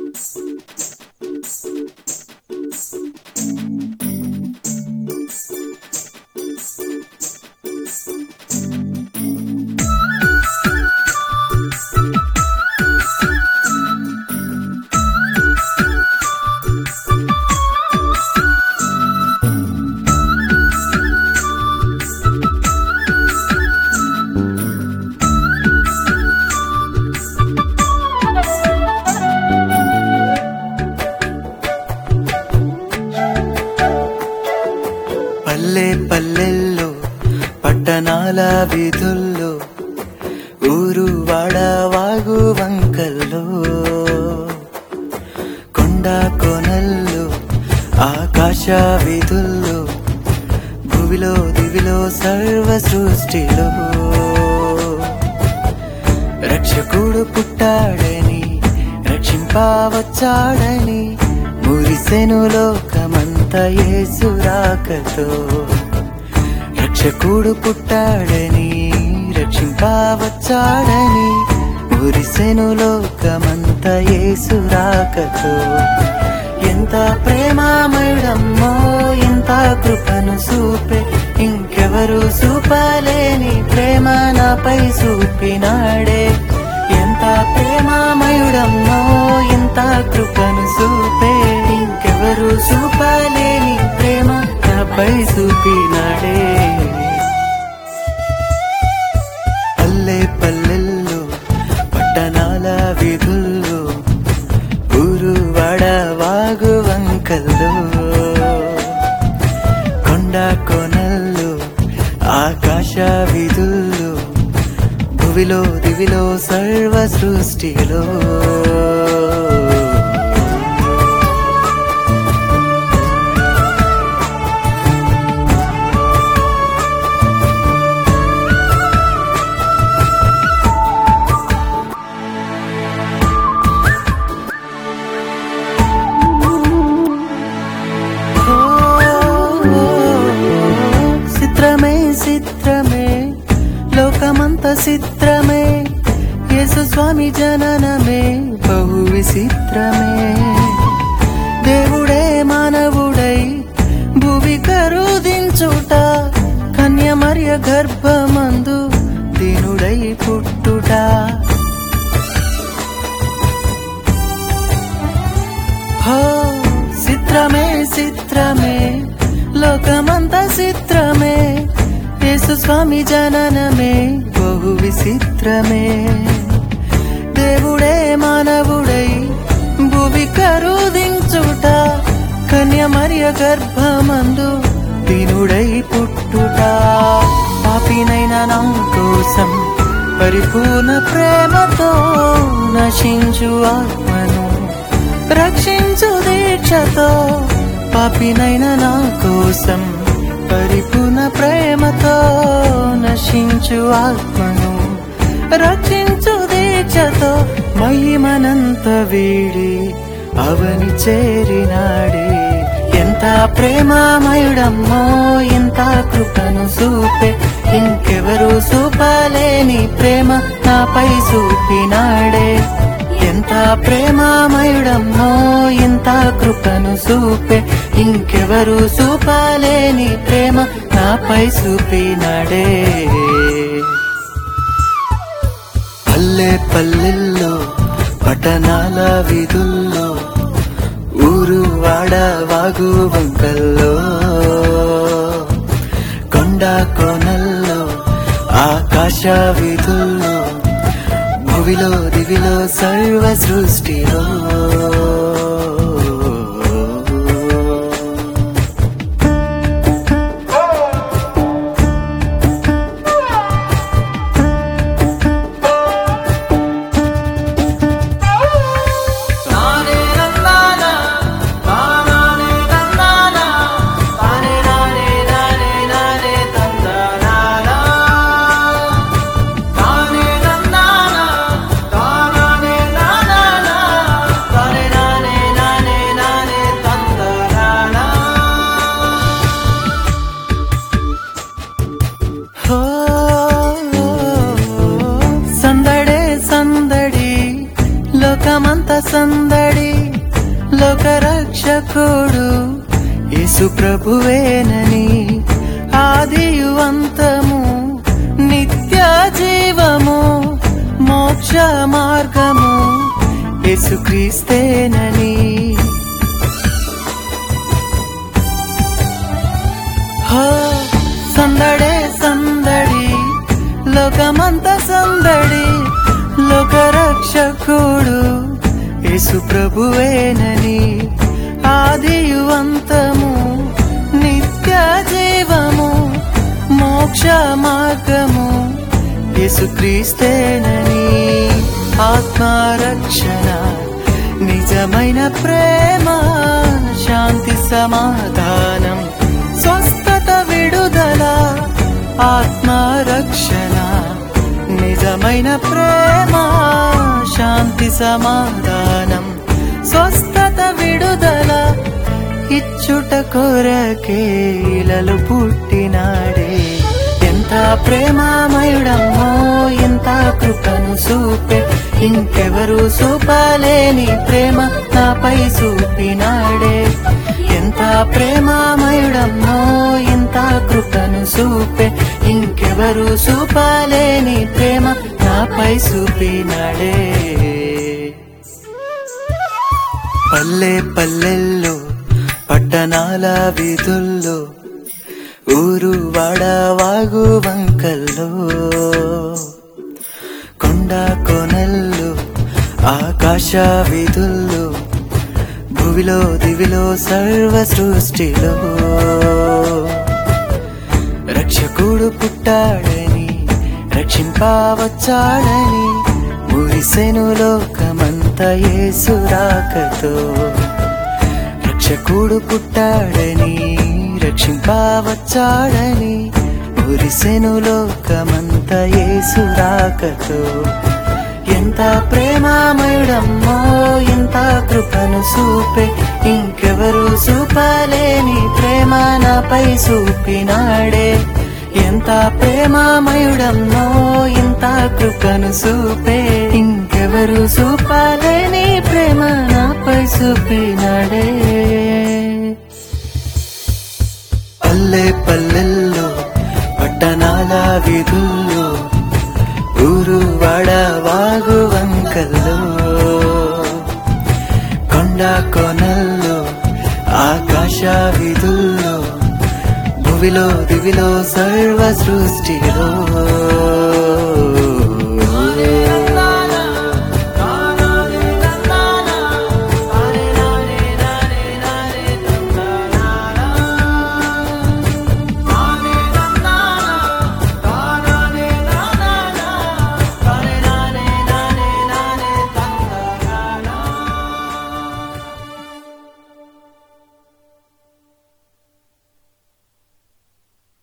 పల్లె పల్లెల్లో పట్టణాల వీధుల్లో ఊరు వాడ వాగు వంకల్లో కొండ కోనల్లో ఆకాశ వీధుల్లో భువిలో దివిలో సర్వ సృష్టిలో రక్షకుడు పుట్టాడని రక్షింపవచ్చాడని మురిసెను లోకమంత యేసురాకతో రక్షకుడు పుట్టాడని రక్షింపవచ్చాడని మురిసెను లోకమంత యేసురాకతో ఎంత ప్రేమామయుడమ్మో ఎంత కృపను చూపే ఇంకెవరు చూపలేని ప్రేమ నాపై చూపినాడే ఎంత ప్రేమామయుడమ్మో ఎంత కృపను చూపే ఇంకెవరు చూపలేని ప్రేమ నాపై చూపినాడే పల్లె పల్లెల్లో పట్టణాల వీధుల్లో ఊరు వాడ వాగు వంకల్లో కొండ కోనల్లో ఆకాశ వీధుల్లో భువిలో దివిలో సర్వ సృష్టిలో చిత్రమే చిత్రమే లోకమంత చిత్రమే యేసు స్వామి జననమే బహు విచిత్రమే దేవుడే మానవుడై భూమి కరుదించుట కన్యమర్య గర్భమందు దీనుడై పుట్టుట హో చిత్రమే చిత్రమే లోకమంత చిత్రమే యేసు స్వామి జననమే బహు విచిత్రమే దేవుడే మానవుడై భూమి కరుదించుట కన్యమర్య గర్భమందు దీనుడై పుట్టుట పాపినైన నా కోసం పరిపూర్ణ ప్రేమతో నశించు ఆత్మను రక్షించు దీక్షతో పాపినైన నా కోసం పరిపూర్ణ ప్రేమతో నశించు ఆత్మను రక్షించు దీక్షతో మహిమనంత వీడి అవని చేరినాడే ఎంత ప్రేమామయుడమ్మో ఎంత కృపను చూపే ఇంకెవరు చూపలేని ప్రేమ నాపై చూపినాడే ఎంత ప్రేమామయుడమ్మో ఎంత కృపను చూపే ఇంకెవరు చూపలేని ప్రేమ నాపై చూపినాడే పల్లె పల్లెల్లో పట్టణాల వీధుల్లో ఊరు వాడ వాగు వంకల్లో కొండ కోనల్లో ఆకాశ వీధుల్లో భువిలో దివిలో సర్వ సృష్టిలో హో, సందడే సందడి లోకమంత సందడి లోకరక్షకుడు యేసు ప్రభువేనని ఆదియు అంతము నిత్య జీవము మోక్ష మార్గము యేసుక్రీస్తేనని హో సందడే సందడి లోకమంత సందడి లోకరక్షకుడు యేసు ప్రభువేనని ఆదియు అంతము నిత్య జీవము మోక్ష మార్గము యేసుక్రీస్తేనని ఆత్మరక్షణ నిజమైన ప్రేమ శాంతి సమాధానం స్వస్థత విడుదల ఆత్మరక్షణ నిజమైన ప్రేమ శాంతి సమాధానం స్వస్థత విడుదల ఇచ్చుట కొరకే ఇలలు పుట్టినాడే ఎంత ప్రేమామయుడమ్మో ఎంత కృపను చూపే ఇంకెవరు చూపలేని ప్రేమ నాపై చూపినాడే ఎంత ప్రేమామయుడమ్మో ఎంత కృపను చూపే ఇంకెవరు చూపలేని ప్రేమ నాపై చూపినాడే పల్లె పల్లెల్లో పట్టణాల వీధుల్లో ఊరు వాడ వాగు వంకల్లో కొండ కోనల్లో ఆకాశ వీధుల్లో భువిలో దివిలో సర్వ సృష్టిలో రక్షకుడు పుట్టాడని రక్షింపవచ్చాడని మురిసెను లోకమంత యేసు రాకతో రక్షకుడు పుట్టాడని రక్షింపవచ్చాడని మురిసెను లోకమంత యేసు రాకతో ఎంత ప్రేమామయుడమ్మో ఎంత కృపను చూపే ఇంకెవరు చూపలేని ప్రేమ నాపై చూపినాడే ఎంత ప్రేమామయుడమ్మో ఎంత కృపను చూపే ఇంకెవరు చూపలేని ప్రేమ నాపై చూపినాడే పల్లె పల్లెల్లో పట్టణాల వీధుల్లో ఊరు వాడ వాగు వంకల్లో కొండ కొనల్లో ఆకాశ వీధుల్లో భువిలో దివిలో సర్వ సృష్టిలో